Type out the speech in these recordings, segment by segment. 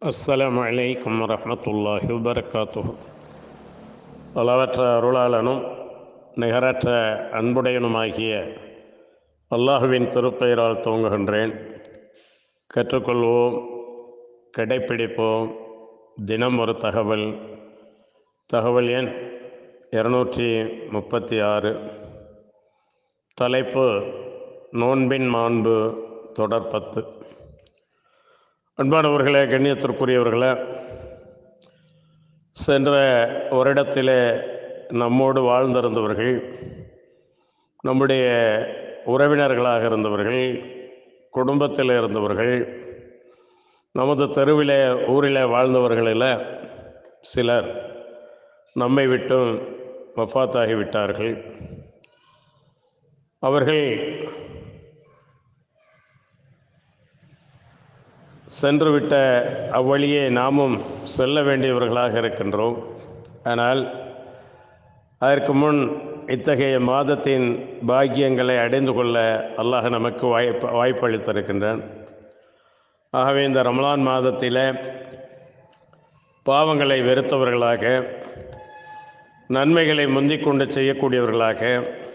அஸ்ஸலாமு அலைக்கும் வரஹ்மத்துல்லாஹி வபரகாத்துஹு அளவற்ற அருளாளனும் நிகரற்ற அன்புடையனுமாகிய அல்லாஹுவின் திருப்பெயரால் துவங்குகின்றேன் கற்றுக்கொள்வோம் கடைப்பிடிப்போம் தினம் ஒரு தகவல் தகவல் எண் இரநூற்றி முப்பத்தி ஆறு தலைப்பு நோன்பின் மாண்பு தொடர்பத்து அன்பானவர்களே கண்ணியத்திற்குரியவர்களே சென்ற வருடத்திலே நம்மோடு வாழ்ந்திருந்தவர்கள் நம்முடைய உறவினர்களாக இருந்தவர்கள் குடும்பத்தில் இருந்தவர்கள் நமது தெருவிலே ஊரிலே வாழ்ந்தவர்களில் சிலர் நம்மை விட்டும் வஃபாத்தாகி விட்டார்கள் அவர்கள் சென்றுவிட்ட அவ்வழியே நாமும் செல்ல வேண்டியவர்களாக இருக்கின்றோம் ஆனால் அதற்கு முன் இத்தகைய மாதத்தின் பாக்கியங்களை அடைந்து கொள்ள அல்லாஹ் நமக்கு வாய்ப்பு வாய்ப்பளித்திருக்கின்றான் ஆகவே இந்த ரமலான் மாதத்தில் பாவங்களை வெறுத்தவர்களாக நன்மைகளை முந்திக் கொண்டு செய்யக்கூடியவர்களாக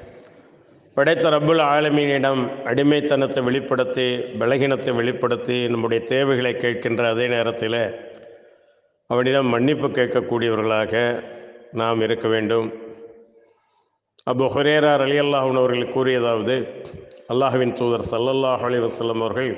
படைத்த ரப்புல் ஆலமீனிடம் அடிமைத்தனத்தை வெளிப்படுத்தி பலகீனத்தை வெளிப்படுத்தி நம்முடைய தேவைகளை கேட்கின்ற அதே நேரத்தில் அவனிடம் மன்னிப்பு கேட்கக்கூடியவர்களாக நாம் இருக்க வேண்டும் அபு ஹுரேரார் அலி அல்லாஹன் அவர்கள் கூறியதாவது அல்லாஹுவின் தூதர் சல்லல்லாஹ் அலி வசல்லம் அவர்கள்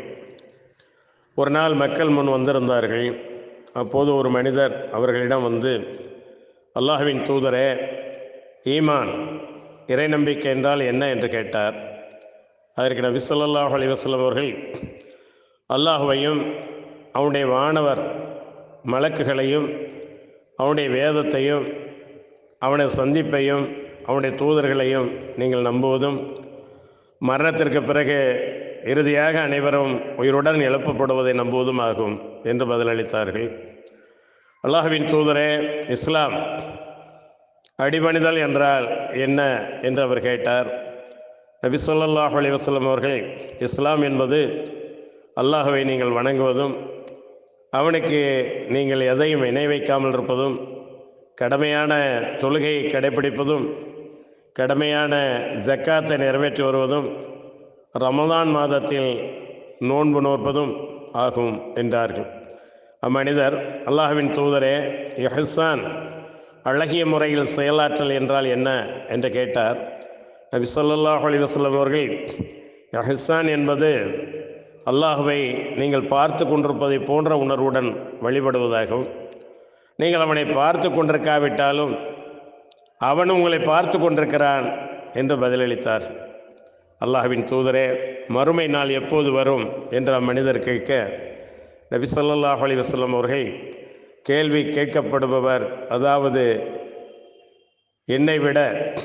ஒரு நாள் மக்கள் முன் வந்திருந்தார்கள் அப்போது ஒரு மனிதர் அவர்களிடம் வந்து அல்லாஹுவின் தூதரே ஈமான் இறை நம்பிக்கை என்றால் என்ன என்று கேட்டார் அதற்கு நபி சொல்லாஹ் அலிவசல்லம் அவர்கள் அல்லாஹுவையும் அவனுடைய வானவர் மலக்குகளையும் அவனுடைய வேதத்தையும் அவனுடைய சந்திப்பையும் அவனுடைய தூதர்களையும் நீங்கள் நம்புவதும் மரணத்திற்கு பிறகு இறுதியாக அனைவரும் உயிருடன் எழுப்பப்படுவதை நம்புவதும் ஆகும் என்று பதிலளித்தார்கள் அல்லாஹுவின் தூதரே இஸ்லாம் அடிபணிதல் என்றால் என்ன என்று அவர் கேட்டார் நபி சொல்லாஹ் அலி வசலம் அவர்கள் இஸ்லாம் என்பது அல்லாஹுவை நீங்கள் வணங்குவதும் அவனுக்கு நீங்கள் எதையும் இணை வைக்காமல் இருப்பதும் கடமையான தொழுகையை கடைபிடிப்பதும் கடமையான ஜக்காத்தை நிறைவேற்றி வருவதும் ரமதான் மாதத்தில் நோன்பு நோற்பதும் ஆகும் என்றார்கள் அம்மனிதர் அல்லாஹுவின் தூதரே யஹ்சான் அழகிய முறையில் செயலாற்றல் என்றால் என்ன என்று கேட்டார் நபி சொல்லாஹ் அலி வசல்லம் அவர்கள் ஹிஸ்ஸான் என்பது அல்லாஹுவை நீங்கள் பார்த்து கொண்டிருப்பதை போன்ற உணர்வுடன் வழிபடுவதாகும் நீங்கள் அவனை பார்த்து கொண்டிருக்காவிட்டாலும் அவன் உங்களை பார்த்து கொண்டிருக்கிறான் என்று பதிலளித்தார் அல்லாஹுவின் தூதரே மறுமை நாள் எப்போது வரும் என்று அம்மனிதர் கேட்க நபி சொல்லாஹ் அலி வசல்லம் அவர்கள் கேள்வி கேட்கப்படுபவர் அதாவது என்னை விட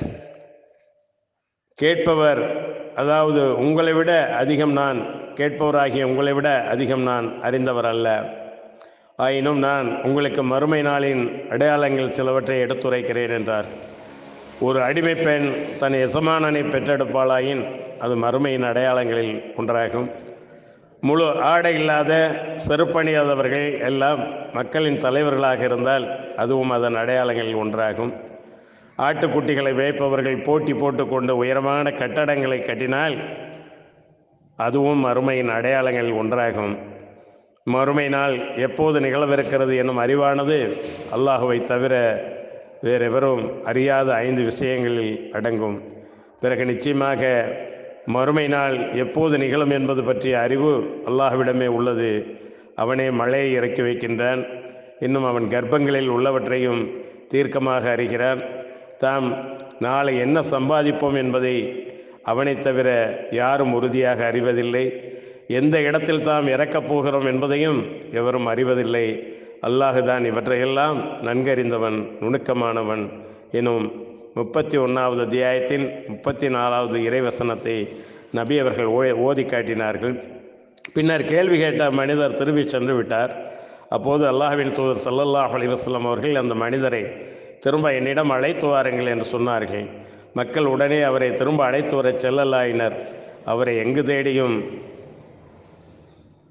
கேட்பவர் அதாவது உங்களை விட அதிகம் நான் கேட்பவராகிய உங்களை விட அதிகம் நான் அறிந்தவர் அல்ல ஆயினும் நான் உங்களுக்கு மறுமை நாளின் அடையாளங்கள் சிலவற்றை எடுத்துரைக்கிறேன் என்றார் ஒரு அடிமை பெண் தன் எசமானனை பெற்றெடுப்பாளாயின் அது மறுமையின் அடையாளங்களில் ஒன்றாகும் முழு ஆடை இல்லாத செருப்பணியாதவர்கள் எல்லாம் மக்களின் தலைவர்களாக இருந்தால் அதுவும் அதன் அடையாளங்களில் ஒன்றாகும் ஆட்டுக்குட்டிகளை மேய்ப்பவர்கள் போட்டி போட்டுக்கொண்டு உயரமான கட்டடங்களை கட்டினால் அதுவும் மறுமையின் அடையாளங்களில் ஒன்றாகும் மறுமை நாள் எப்போது நிகழவிருக்கிறது என்னும் அறிவானது அல்லாஹுவை தவிர வேறெவரும் அறியாத ஐந்து விஷயங்களில் அடங்கும் பிறகு நிச்சயமாக மறுமை நாள் எப்போது நிகழும் என்பது பற்றிய அறிவு அல்லாஹ்விடமே உள்ளது அவனே மழையை இறக்கி வைக்கின்றான் இன்னும் அவன் கர்ப்பங்களில் உள்ளவற்றையும் தீர்க்கமாக அறிகிறான் தாம் நாளை என்ன சம்பாதிப்போம் என்பதை அவனை தவிர யாரும் உறுதியாக அறிவதில்லை எந்த இடத்தில் தாம் இறக்கப் போகிறோம் என்பதையும் எவரும் அறிவதில்லை அல்லாஹுதான் இவற்றையெல்லாம் நன்கறிந்தவன் நுணுக்கமானவன் எனும் முப்பத்தி ஒன்றாவது அத்தியாயத்தின் முப்பத்தி நாலாவது இறைவசனத்தை நபி அவர்கள் ஓ ஓதி காட்டினார்கள் பின்னர் கேள்வி கேட்ட மனிதர் திரும்பி சென்று விட்டார் அப்போது அல்லாஹுவின் தூதர் சல்லல்லாஹ் அலிவஸ்லம் அவர்கள் அந்த மனிதரை திரும்ப என்னிடம் அழைத்து வாருங்கள் என்று சொன்னார்கள் மக்கள் உடனே அவரை திரும்ப அழைத்து வர செல்லலாயினர் அவரை எங்கு தேடியும்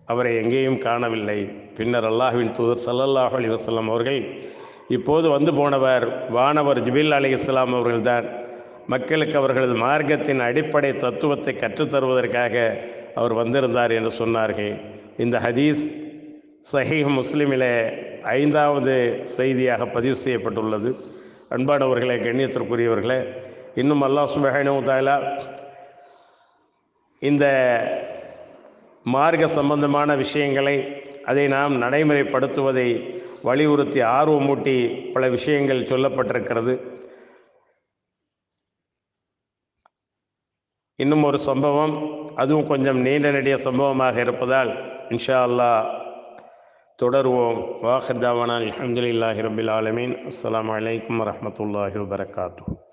அவரை எங்கேயும் காணவில்லை பின்னர் அல்லாஹ்வின் தூதர் ஸல்லல்லாஹு அலைஹி வஸல்லம் அவர்கள் இப்போது வந்து போனவர் வானவர் ஜிபில் அலி இஸ்லாம் அவர்கள்தான் மக்களுக்கு அவர்களது மார்க்கத்தின் அடிப்படை தத்துவத்தை கற்றுத்தருவதற்காக அவர் வந்திருந்தார் என்று சொன்னார்கள் இந்த ஹதீஸ் சஹீஹ் முஸ்லிமிலே ஐந்தாவது செய்தியாக பதிவு செய்யப்பட்டுள்ளது அன்பானவர்களே கண்ணியத்திற்குரியவர்களே இன்னும் அல்லாஹ் சுபஹானஹு தஆலா இந்த மார்க்க சம்பந்தமான விஷயங்களை அதை நாம் நடைமுறைப்படுத்துவதை வலியுறுத்தி ஆர்வமூட்டி பல விஷயங்கள் சொல்லப்பட்டிருக்கிறது இன்னும் ஒரு சம்பவம் அதுவும் கொஞ்சம் நீண்ட நெடிய சம்பவமாக இருப்பதால் இன்ஷா அல்லாஹ் தொடருவோம் வாஹர் தாவானா அலமதுல்லாஹி ரபில் ஆலமீன் அஸ்ஸலாமு அலைக்கும் வரஹ்மத்துல்லாஹி வபரகாத்துஹு